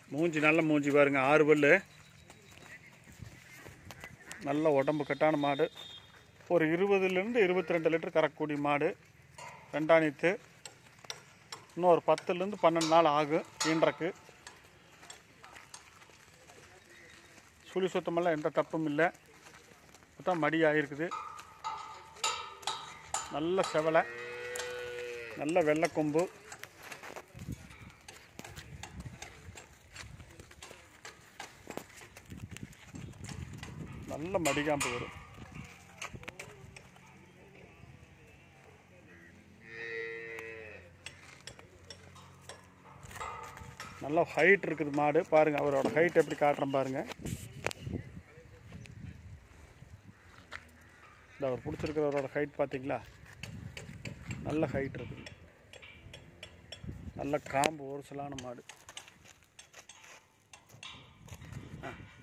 மூஞ்சி நல்ல மூஞ்சி பாருங்க ஆறு பல்லு நல்ல உடம்பு கட்டான மாடு ஒரு இருபதுலேருந்து இருபத்தி ரெண்டு லிட்டர் கறக்கக்கூடிய மாடு ரெண்டாணித்து இன்னும் ஒரு பத்துலேருந்து பன்னெண்டு நாள் ஆகும் ஈன்றக்கு சுழி சுத்தமெல்லாம் எந்த தப்பும் இல்லை தான் மடி ஆகிருக்குது நல்ல செவலை நல்ல வெள்ளை கொம்பு நல்ல மடிகாம்பு வரும் நல்ல ஹைட் இருக்குது மாடு பாருங்க அவரோட ஹைட் எப்படி காட்டுறேன் பாருங்க இந்த அவர் பிடிச்சிருக்கிறவரோட ஹைட் பார்த்தீங்களா நல்ல ஹைட் இருக்குது நல்ல காம்பு ஒரு சிலான மாடு ஆ